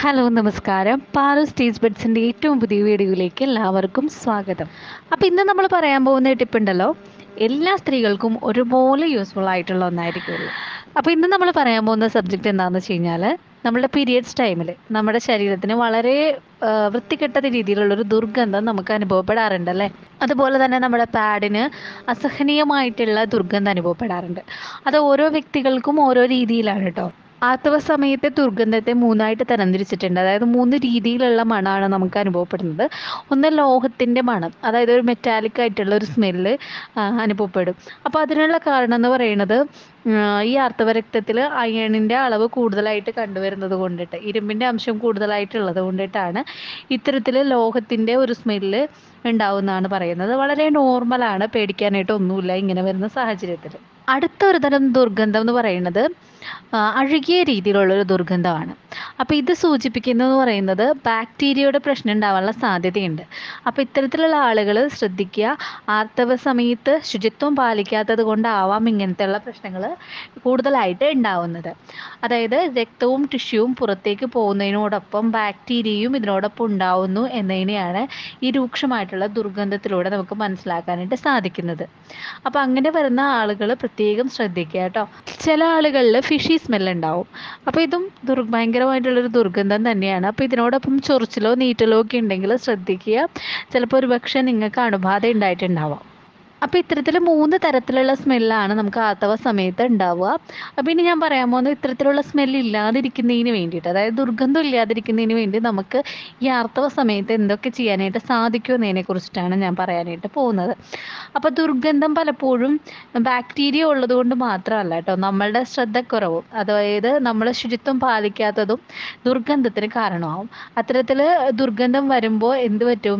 hello നമസ്കാരം Paru stage ബെഡ്സിൻ്റെ ഏറ്റവും പുതിയ വീഡിയോയിലേക്ക് എല്ലാവർക്കും സ്വാഗതം അപ്പോൾ ഇന്ന് നമ്മൾ പറയാൻ പോകുന്ന ടിപ്പ് ഉണ്ടല്ലോ എല്ലാ സ്ത്രീകൾക്കും ഒരുപോലെ യൂസ്ഫുൾ ആയിട്ടുള്ള ഒന്നായിരിക്കുമല്ലോ അപ്പോൾ ഇന്ന് നമ്മൾ പറയാൻ പോകുന്ന സബ്ജക്റ്റ് എന്താണെന്ന് വെച്ച് കഴിഞ്ഞാൽ നമ്മുടെ പീരിയഡ്സ് ടൈമിൽ നമ്മുടെ ശരീരത്തിന് വളരെ ആ, വൃത്തികെട്ട രീതിയിലുള്ളൊരു ദുർഗന്ധം നമുക്ക് അനുഭവപ്പെടാറുണ്ട് അല്ലേ അതുപോലെ തന്നെ നമ്മുടെ പാഡിന് അസഹനീയമായിട്ടുള്ള ദുർഗന്ധം അനുഭവപ്പെടാറുണ്ട് അത് ഓരോ വ്യക്തികൾക്കും ഓരോ രീതിയിലാണ് കേട്ടോ ആർത്തവ സമയത്തെ ദുർഗന്ധത്തെ മൂന്നായിട്ട് തരംതിരിച്ചിട്ടുണ്ട് അതായത് മൂന്ന് രീതിയിലുള്ള മണമാണ് നമുക്ക് അനുഭവപ്പെടുന്നത് ഒന്ന് ലോഹത്തിൻ്റെ മണം അതായത് ഒരു മെറ്റാലിക് ആയിട്ടുള്ള ഒരു സ്മെല്ല് അനുഭവപ്പെടും അപ്പോൾ അതിനുള്ള കാരണം എന്ന് പറയുന്നത് ആ, ഈ ആർത്തവ രക്തത്തിൽ അയണിൻ്റെ അളവ് കൂടുതലായിട്ട് കണ്ടുവരുന്നത് കൊണ്ടിട്ട് ഇരുമ്പിൻ്റെ അംശം കൂടുതലായിട്ടുള്ളത് കൊണ്ടിട്ടാണ് ഇത്തരത്തിൽ ലോഹത്തിൻ്റെ ഒരു സ്മെല്ല് ഉണ്ടാവുന്നതാണ് പറയുന്നത് വളരെ നോർമലാണ് പേടിക്കാനായിട്ട് ഒന്നുമില്ല ഇങ്ങനെ വരുന്ന സാഹചര്യത്തിൽ അടുത്ത ഒരു തരം ദുർഗന്ധം എന്ന് പറയുന്നത് ആ, അഴുകിയ രീതിയിലുള്ള ഒരു ദുർഗന്ധമാണ് അപ്പോൾ ഇത് സൂചിപ്പിക്കുന്നതെന്ന് പറയുന്നത് ബാക്ടീരിയയുടെ പ്രശ്നം ഉണ്ടാവാനുള്ള സാധ്യതയുണ്ട് അപ്പോൾ ഇത്തരത്തിലുള്ള ആളുകൾ ശ്രദ്ധിക്കുക ആർത്തവ സമയത്ത് ശുചിത്വം പാലിക്കാത്തത് കൊണ്ടാവാം ഇങ്ങനത്തെയുള്ള പ്രശ്നങ്ങൾ കൂടുതലായിട്ട് ഉണ്ടാവുന്നത് അതായത് രക്തവും ടിഷ്യൂവും പുറത്തേക്ക് പോകുന്നതിനോടൊപ്പം ബാക്ടീരിയയും ഇതിനോടൊപ്പം ഉണ്ടാവുന്നു എന്നതിനെയാണ് ഈ രൂക്ഷമായിട്ടുള്ള ദുർഗന്ധത്തിലൂടെ നമുക്ക് മനസ്സിലാക്കാനായിട്ട് സാധിക്കുന്നത് അപ്പോൾ അങ്ങനെ വരുന്ന ആളുകൾ പ്രത്യേകം ശ്രദ്ധിക്കുക കേട്ടോ ചില ആളുകളിൽ ഫിഷി സ്മെൽ ഉണ്ടാവും അപ്പോൾ ഇതും ദുർ ഭയങ്കരമായിട്ടുള്ളൊരു ദുർഗന്ധം തന്നെയാണ് അപ്പോൾ ഇതിനോടൊപ്പം ചൊറിച്ചിലോ നീറ്റലോ ഒക്കെ ഉണ്ടെങ്കിൽ ശ്രദ്ധിക്കുക ചിലപ്പോൾ ഒരു പക്ഷേ നിങ്ങൾക്ക് അണുബാധ ഉണ്ടായിട്ടുണ്ടാവാം അപ്പോൾ ഇത്തരത്തിൽ മൂന്ന് തരത്തിലുള്ള സ്മെല്ലാണ് നമുക്ക് ആർത്തവ സമയത്ത് ഉണ്ടാവുക അപ്പോൾ ഇനി ഞാൻ പറയാൻ പോകുന്നത് ഇത്തരത്തിലുള്ള സ്മെല്ല് ഇല്ലാതിരിക്കുന്നതിന് വേണ്ടിയിട്ട് അതായത് ദുർഗന്ധം ഇല്ലാതിരിക്കുന്നതിന് വേണ്ടി നമുക്ക് ഈ ആർത്തവ സമയത്ത് എന്തൊക്കെ ചെയ്യാനായിട്ട് സാധിക്കുമെന്നതിനെ കുറിച്ചിട്ടാണ് ഞാൻ പറയാനായിട്ട് പോകുന്നത് അപ്പോൾ ദുർഗന്ധം പലപ്പോഴും ബാക്ടീരിയ ഉള്ളത് കൊണ്ട് മാത്രമല്ല കേട്ടോ നമ്മളുടെ ശ്രദ്ധക്കുറവും അതായത് നമ്മൾ ശുചിത്വം പാലിക്കാത്തതും ദുർഗന്ധത്തിന് കാരണമാവും അത്തരത്തിൽ ദുർഗന്ധം വരുമ്പോൾ എന്ത് പറ്റും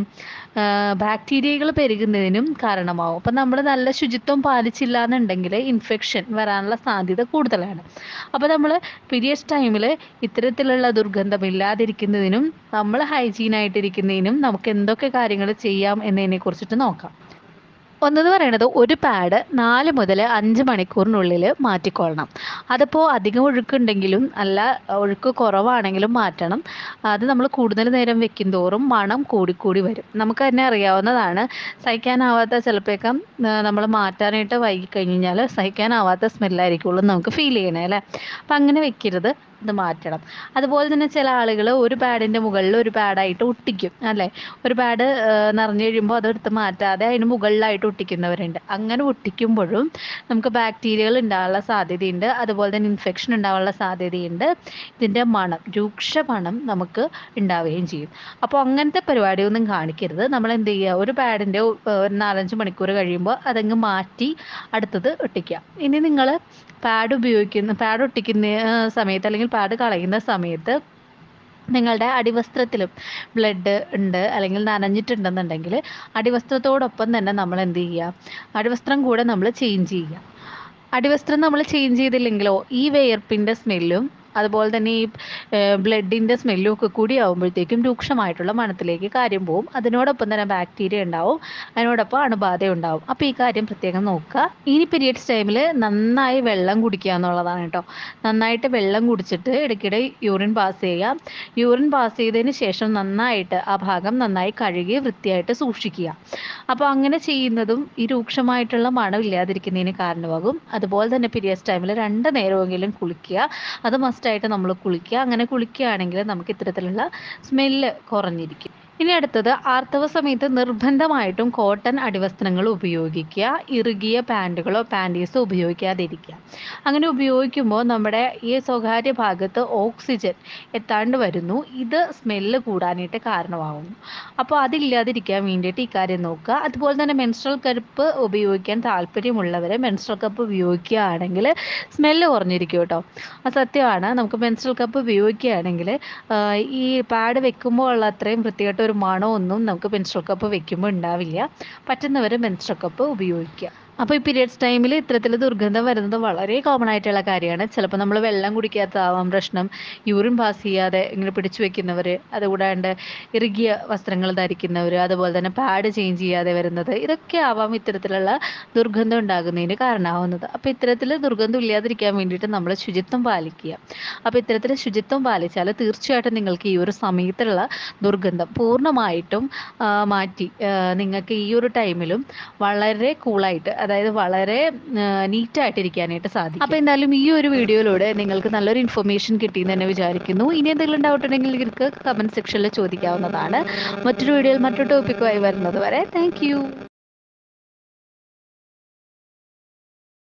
ബാക്ടീരിയകൾ പെരുകുന്നതിനും കാരണമാവും അപ്പം നമ്മൾ നല്ല ശുചിത്വം പാലിച്ചില്ല എന്നുണ്ടെങ്കിൽ ഇൻഫെക്ഷൻ വരാനുള്ള സാധ്യത കൂടുതലാണ് അപ്പോൾ നമ്മൾ പീരിയഡ്സ് ടൈമിൽ ഇത്തരത്തിലുള്ള ദുർഗന്ധം ഇല്ലാതിരിക്കുന്നതിനും നമ്മൾ ഹൈജീൻ ആയിട്ടിരിക്കുന്നതിനും നമുക്ക് എന്തൊക്കെ കാര്യങ്ങൾ ചെയ്യാം എന്നതിനെ കുറിച്ചിട്ട് നോക്കാം ഒന്നെന്ന് പറയുന്നത് ഒരു പാഡ് നാല് മുതൽ അഞ്ച് മണിക്കൂറിനുള്ളിൽ മാറ്റിക്കൊള്ളണം അതിപ്പോൾ അധികം ഒഴുക്കുണ്ടെങ്കിലും അല്ല ഒഴുക്ക് കുറവാണെങ്കിലും മാറ്റണം അത് നമ്മൾ കൂടുതൽ നേരം വെക്കും തോറും മണം കൂടിക്കൂടി വരും നമുക്ക് തന്നെ അറിയാവുന്നതാണ് സഹിക്കാനാവാത്ത ചിലപ്പോഴേക്കും നമ്മൾ മാറ്റാനായിട്ട് വൈകി കഴിഞ്ഞാൽ സഹിക്കാനാവാത്ത സ്മെല്ലായിരിക്കുള്ളൂ നമുക്ക് ഫീൽ ചെയ്യണേ അല്ലേ അപ്പം അങ്ങനെ വെക്കരുത് ഇത് മാറ്റണം അതുപോലെ തന്നെ ചില ആളുകൾ ഒരു പാഡിൻ്റെ മുകളിൽ ഒരു പാഡായിട്ട് ഒട്ടിക്കും അല്ലേ ഒരു പാഡ് നിറഞ്ഞു കഴിയുമ്പോൾ അതെടുത്ത് മാറ്റാതെ അതിന് മുകളിലായിട്ട് ഒട്ടിക്കുന്നവരുണ്ട് അങ്ങനെ ഒട്ടിക്കുമ്പോഴും നമുക്ക് ബാക്ടീരിയകൾ ഉണ്ടാകാനുള്ള സാധ്യതയുണ്ട് അതുപോലെ തന്നെ ഇൻഫെക്ഷൻ ഉണ്ടാകാനുള്ള സാധ്യതയുണ്ട് ഇതിൻ്റെ മണം രൂക്ഷ മണം നമുക്ക് ഉണ്ടാവുകയും ചെയ്യും അപ്പോൾ അങ്ങനത്തെ പരിപാടിയൊന്നും കാണിക്കരുത് നമ്മൾ എന്ത് ചെയ്യുക ഒരു പാഡിൻ്റെ ഒരു നാലഞ്ച് മണിക്കൂർ കഴിയുമ്പോൾ അതങ്ങ് മാറ്റി അടുത്തത് ഒട്ടിക്കുക ഇനി നിങ്ങൾ പാഡ് ഉപയോഗിക്കുന്ന പാഡ് ഒട്ടിക്കുന്ന ആ, സമയത്ത് അല്ലെങ്കിൽ പാഡ് കളയുന്ന സമയത്ത് നിങ്ങളുടെ അടിവസ്ത്രത്തിലും ബ്ലഡ് ഉണ്ട് അല്ലെങ്കിൽ നനഞ്ഞിട്ടുണ്ടെന്നുണ്ടെങ്കിൽ അടിവസ്ത്രത്തോടൊപ്പം തന്നെ നമ്മൾ എന്ത് ചെയ്യുക അടിവസ്ത്രം കൂടെ നമ്മൾ ചേഞ്ച് ചെയ്യുക അടിവസ്ത്രം നമ്മൾ ചേഞ്ച് ചെയ്തില്ലെങ്കിലോ ഈ വിയർപ്പിൻ്റെ സ്മെല്ലും അതുപോലെ തന്നെ ഈ ബ്ലഡിൻ്റെ സ്മെല്ലും ഒക്കെ കൂടി ആകുമ്പോഴത്തേക്കും രൂക്ഷമായിട്ടുള്ള മണത്തിലേക്ക് കാര്യം പോവും അതിനോടൊപ്പം തന്നെ ബാക്ടീരിയ ഉണ്ടാവും അതിനോടൊപ്പം അണുബാധ ഉണ്ടാവും അപ്പോൾ ഈ കാര്യം പ്രത്യേകം നോക്കുക ഇനി പീരിയഡ്സ് ടൈമിൽ നന്നായി വെള്ളം കുടിക്കുക എന്നുള്ളതാണ് കേട്ടോ നന്നായിട്ട് വെള്ളം കുടിച്ചിട്ട് ഇടയ്ക്കിടെ യൂറിൻ പാസ് ചെയ്യുക യൂറിൻ പാസ് ചെയ്തതിന് ശേഷം നന്നായിട്ട് ആ ഭാഗം നന്നായി കഴുകി വൃത്തിയായിട്ട് സൂക്ഷിക്കുക അപ്പോൾ അങ്ങനെ ചെയ്യുന്നതും ഈ രൂക്ഷമായിട്ടുള്ള മണം ഇല്ലാതിരിക്കുന്നതിന് കാരണമാകും അതുപോലെ തന്നെ പീരിയഡ്സ് ടൈമിൽ രണ്ട് നേരമെങ്കിലും കുളിക്കുക അത് മസ്റ്റായിട്ട് നമ്മൾ കുളിക്കുക അങ്ങനെ കുളിക്കുകയാണെങ്കിൽ നമുക്ക് ഇത്തരത്തിലുള്ള സ്മെല്ല് കുറഞ്ഞിരിക്കും ഇനി അടുത്തത് ആർത്തവ സമയത്ത് നിർബന്ധമായിട്ടും കോട്ടൺ അടിവസ്ത്രങ്ങൾ ഉപയോഗിക്കുക ഇറുകിയ പാൻറ്റുകളോ പാൻറ്റീസോ ഉപയോഗിക്കാതിരിക്കുക അങ്ങനെ ഉപയോഗിക്കുമ്പോൾ നമ്മുടെ ഈ സ്വകാര്യ ഭാഗത്ത് ഓക്സിജൻ എത്താണ്ട് വരുന്നു ഇത് സ്മെല്ല് കൂടാനായിട്ട് കാരണമാകുന്നു അപ്പോൾ അതില്ലാതിരിക്കാൻ വേണ്ടിയിട്ട് ഈ കാര്യം നോക്കുക അതുപോലെ തന്നെ മെൻസ്ട്രൽ കപ്പ് ഉപയോഗിക്കാൻ താല്പര്യമുള്ളവർ മെൻസ്ട്രൽ കപ്പ് ഉപയോഗിക്കുകയാണെങ്കിൽ സ്മെല്ല് കുറഞ്ഞിരിക്കും കേട്ടോ അത് സത്യമാണ് നമുക്ക് മെൻസ്ട്രൽ കപ്പ് ഉപയോഗിക്കുകയാണെങ്കിൽ ഈ പാഡ് വെക്കുമ്പോൾ ഉള്ള അത്രയും വൃത്തികെട്ട ഒരു മണമൊന്നും നമുക്ക് മെൻസ്ട്രൽ കപ്പ് വെക്കുമ്പോൾ ഉണ്ടാവില്ല പറ്റുന്നവർ മെൻസ്ട്രൽ കപ്പ് ഉപയോഗിക്കുക അപ്പോൾ ഈ പീരിയഡ്സ് ടൈമിൽ ഇത്തരത്തിൽ ദുർഗന്ധം വരുന്നത് വളരെ കോമൺ ആയിട്ടുള്ള കാര്യമാണ് ചിലപ്പോൾ നമ്മൾ വെള്ളം കുടിക്കാത്തതാവാം പ്രശ്നം യൂറിൻ പാസ് ചെയ്യാതെ ഇങ്ങനെ പിടിച്ചു വെക്കുന്നവർ അതുകൂടാണ്ട് ഇറുകിയ വസ്ത്രങ്ങൾ ധരിക്കുന്നവർ അതുപോലെ തന്നെ പാഡ് ചേഞ്ച് ചെയ്യാതെ വരുന്നത് ഇതൊക്കെ ആവാം ഇത്തരത്തിലുള്ള ദുർഗന്ധം ഉണ്ടാകുന്നതിന് കാരണമാവുന്നത് അപ്പോൾ ഇത്തരത്തിൽ ദുർഗന്ധം ഇല്ലാതിരിക്കാൻ വേണ്ടിയിട്ട് നമ്മൾ ശുചിത്വം പാലിക്കുക അപ്പോൾ ഇത്തരത്തിൽ ശുചിത്വം പാലിച്ചാൽ തീർച്ചയായിട്ടും നിങ്ങൾക്ക് ഈ ഒരു സമയത്തുള്ള ദുർഗന്ധം പൂർണ്ണമായിട്ടും ആ, മാറ്റി ആ, നിങ്ങൾക്ക് ഈ ഒരു ടൈമിലും വളരെ കൂളായിട്ട് അതായത് വളരെ നീറ്റായിട്ടിരിക്കാനായിട്ട് സാധിക്കും അപ്പോൾ എന്തായാലും ഈ ഒരു വീഡിയോയിലൂടെ നിങ്ങൾക്ക് നല്ലൊരു ഇൻഫർമേഷൻ കിട്ടിയെന്ന് തന്നെ വിചാരിക്കുന്നു ഇനി എന്തെങ്കിലും ഡൗട്ട് ഉണ്ടെങ്കിൽ നിങ്ങൾക്ക് കമൻറ്റ് സെക്ഷനിൽ ചോദിക്കാവുന്നതാണ് മറ്റൊരു വീഡിയോയിൽ മറ്റൊരു ടോപ്പിക്കുമായി വരുന്നത് വരെ താങ്ക്